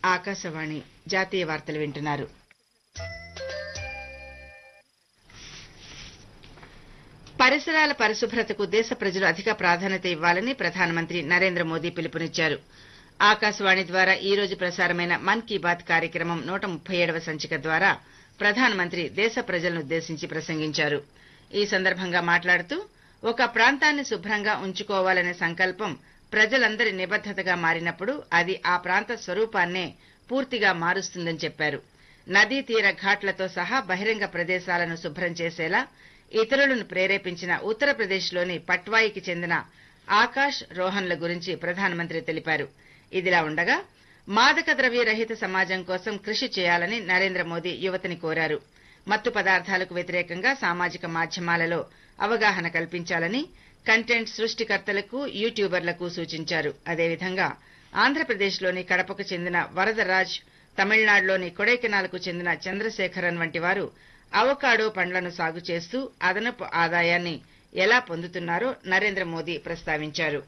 ఆకాశవాణి జాతీయ వార్తలు వింటున్నారు పరిసరాల పరిశుభ్రతకు దేశ ప్రజలు అధిక ప్రాధాన్యత ఇవ్వాలని ప్రధానమంత్రి నరేంద్ర మోదీ పిలుపునిచ్చారు ఆకాశవాణి ద్వారా ఈ రోజు ప్రసారమైన మన్ కీ బాత్ కార్యక్రమం నూట ముప్పై ఏడవ సంచిక ద్వారా ప్రధానమంత్రి దేశ ప్రజలనుద్దేశించి ప్రసంగించారు ఈ సందర్భంగా మాట్లాడుతూ ఒక ప్రాంతాన్ని శుభ్రంగా ఉంచుకోవాలనే సంకల్పం ప్రజలందరి నిబద్దతగా మారినప్పుడు అది ఆ ప్రాంత స్వరూపాన్నే పూర్తిగా మారుస్తుందని చెప్పారు నదీ తీర ఘాట్లతో సహా బహిరంగ ప్రదేశాలను శుభ్రం చేసేలా ఇతరులను ప్రేరేపించిన ఉత్తరప్రదేశ్లోని పట్వాయికి చెందిన ఆకాష్ రోహన్ల గురించి ప్రధానమంత్రి తెలిపారు ఇదిలా ఉండగా మాదక ద్రవ్య రహిత సమాజం కోసం కృషి చేయాలని నరేంద్ర మోదీ యువతని కోరారు మత్తు పదార్థాలకు వ్యతిరేకంగా సామాజిక మాధ్యమాలలో అవగాహన కల్పించాలని కంటెంట్ సృష్టికర్తలకు యూట్యూబర్లకు సూచించారు అదేవిధంగా ఆంధ్రప్రదేశ్లోని కడపకు చెందిన వరదరాజ్ తమిళనాడులోని కొడైకెనాల్కు చెందిన చంద్రశేఖరన్ వంటి వారు అవకాడో పండ్లను సాగు చేస్తూ అదనపు ఆదాయాన్ని ఎలా పొందుతున్నారో నరేంద్ర మోదీ ప్రస్తావించారు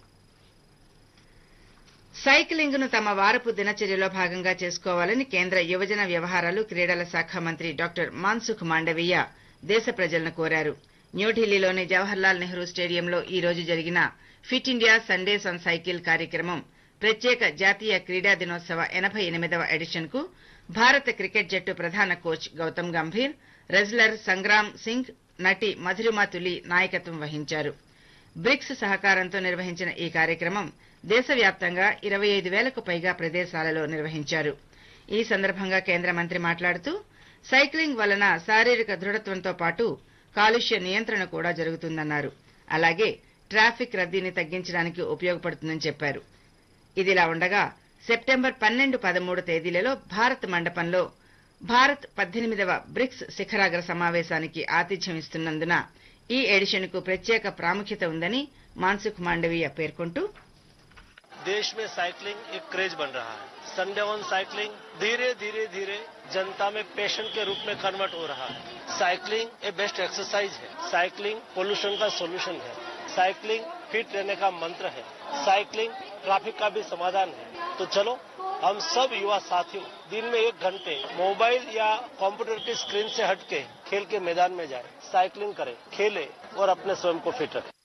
సైక్లింగ్ ను తమ వారపు దినచర్యలో భాగంగా చేసుకోవాలని కేంద్ర యువజన వ్యవహారాలు క్రీడల శాఖ మంత్రి డాక్టర్ మాన్సుఖ్ మాండవీయ దేశ ప్రజలను కోరారు న్యూఢిల్లీలోని జవహర్లాల్ నెహ్రూ స్టేడియంలో ఈ రోజు జరిగిన fit India Sundays on cycle కార్యక్రమం ప్రత్యేక జాతీయ క్రీడా దినోత్సవ ఎనభై ఎనిమిదవ ఎడిషన్ కు భారత క్రికెట్ జట్టు ప్రధాన కోచ్ గౌతమ్ గంభీర్ రెజ్లర్ సంగ్రామ్ సింగ్ నటి మధురిమా తులి నాయకత్వం వహించారు బ్రిక్స్ సహకారంతో నిర్వహించిన ఈ కార్యక్రమం దేశవ్యాప్తంగా ఇరవై ఐదు వేలకు పైగా ప్రదేశాలలో నిర్వహించారు ఈ సందర్భంగా కేంద్ర మంత్రి మాట్లాడుతూ సైక్లింగ్ వలన శారీరక దృఢత్వంతో పాటు కాలుష్య నియంత్రణ కూడా జరుగుతుందన్నారు అలాగే ట్రాఫిక్ రద్దీని తగ్గించడానికి ఉపయోగపడుతుందని చెప్పారు ఇదిలా ఉండగా సెప్టెంబర్ పన్నెండు పదమూడు తేదీలలో భారత్ మండపంలో భారత్ పద్దెనిమిదవ బ్రిక్స్ శిఖరాగ్ర సమావేశానికి ఆతిథ్యం ఇస్తున్నందున ఈ ఎడిషన్ కు ప్రత్యేక ప్రాముఖ్యత ఉందని మాన్సుఖ్ మాండవీయ పేర్కొంటూ देश में साइकिलिंग एक क्रेज बन रहा है संडे ऑन साइकिलिंग धीरे धीरे धीरे जनता में पैशन के रूप में कन्वर्ट हो रहा है साइकिलिंग ए बेस्ट एक्सरसाइज है साइकिलिंग पोल्यूशन का सोल्यूशन है साइकिलिंग फिट रहने का मंत्र है साइकिलिंग ट्रैफिक का भी समाधान है तो चलो हम सब युवा साथियों दिन में एक घंटे मोबाइल या कंप्यूटर की स्क्रीन से हटके खेल के मैदान में जाए साइकिलिंग करें खेलें और अपने स्वयं को फिट रखें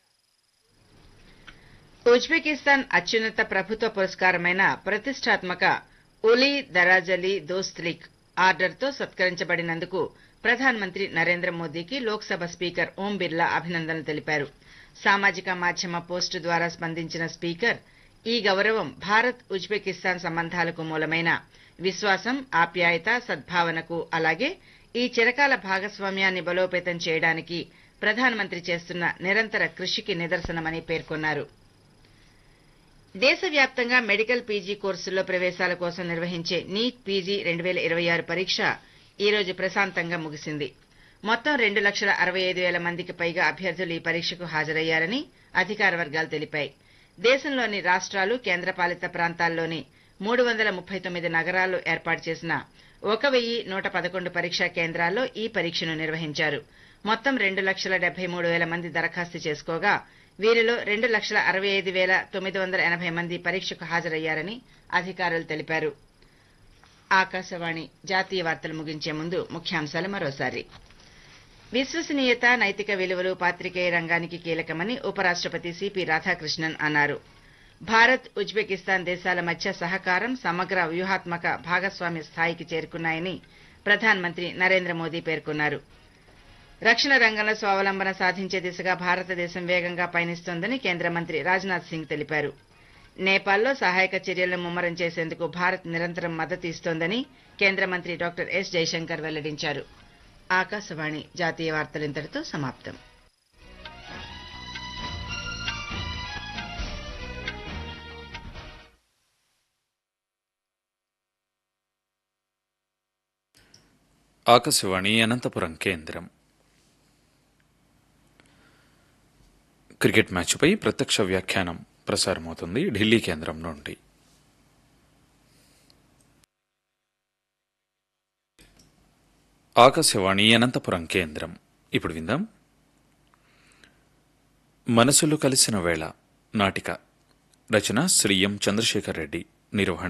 ఉజ్బెకిస్తాన్ అత్యున్నత ప్రభుత్వ పురస్కారమైన ప్రతిష్టాత్మక ఉలీ దరాజలీ దోస్త్లిక్ ఆర్డర్తో సత్కరించబడినందుకు ప్రధానమంత్రి నరేంద్ర మోదీకి లోక్సభ స్పీకర్ ఓం బిర్లా అభినందనలు తెలిపారు సామాజిక మాధ్యమ పోస్టు ద్వారా స్పందించిన స్పీకర్ ఈ గౌరవం భారత్ ఉజ్బెకిస్తాన్ సంబంధాలకు మూలమైన విశ్వాసం ఆప్యాయత సద్భావనకు అలాగే ఈ చిరకాల భాగస్వామ్యాన్ని బలోపేతం చేయడానికి ప్రధానమంత్రి చేస్తున్న నిరంతర కృషికి నిదర్శనమని పేర్కొన్నారు దేశవ్యాప్తంగా మెడికల్ పీజీ కోర్సుల్లో ప్రవేశాల కోసం నిర్వహించే నీట్ పీజీ రెండు వేల ఇరవై ఆరు పరీక్ష ఈ రోజు ప్రశాంతంగా ముగిసింది మొత్తం రెండు లక్షల అరవై ఐదు వేల మందికి పైగా అభ్యర్థులు ఈ పరీక్షకు హాజరయ్యారని అధికార వర్గాలు తెలిపాయి దేశంలోని రాష్ట్రాలు కేంద్రపాలిత ప్రాంతాల్లోని మూడు వందల ముప్పై తొమ్మిది నగరాల్లో ఏర్పాటు చేసిన ఒక వెయ్యి నూట పదకొండు పరీక్షా కేంద్రాల్లో ఈ పరీక్షను నిర్వహించారు మొత్తం రెండు లక్షల డెబ్బై మూడు వేల మంది దరఖాస్తు చేసుకోగా వీరిలో రెండు లక్షల అరవై ఐదు వేల తొమ్మిది వందల ఎనభై మంది పరీక్షకు హాజరయ్యారని అధికారులు తెలిపారు ఆకాశవాణి జాతీయ వార్తలు ముగించే ముందు ముఖ్యాంశాలు మరోసారి విశ్వసనీయత నైతిక విలువలు పాత్రికేయ రంగానికి కీలకమని ఉపరాష్టపతి సిపి రాధాకృష్ణన్ అన్నారు భారత్ ఉజ్బెకిస్తాన్ దేశాల మధ్య సహకారం సమగ్ర వ్యూహాత్మక భాగస్వామ్య స్థాయికి చేరుకున్నాయని ప్రధానమంత్రి నరేంద్ర మోదీ పేర్కొన్నారు రక్షణ రంగంలో స్వావలంబన సాధించే దిశగా భారతదేశం వేగంగా పయనిస్తోందని కేంద్ర మంత్రి రాజ్నాథ్ సింగ్ తెలిపారు నేపాల్లో సహాయక చర్యలను ముమ్మరం చేసేందుకు భారత్ నిరంతరం మద్దతు ఇస్తోందని కేంద్ర మంత్రి డాక్టర్ ఎస్ జైశంకర్ వెల్లడించారు ఆకాశవాణి జాతీయ వార్తలు ఇంతటితో సమాప్తం ఆకాశవాణి అనంతపురం కేంద్రం క్రికెట్ మ్యాచ్పై ప్రత్యక్ష వ్యాఖ్యానం ప్రసారమవుతుంది ఢిల్లీ కేంద్రం నుండి ఆకాశవాణి అనంతపురం కేంద్రం ఇప్పుడు విందాం మనసులు కలిసిన వేళ నాటిక రచన శ్రీ ఎం చంద్రశేఖర్ రెడ్డి నిర్వహణ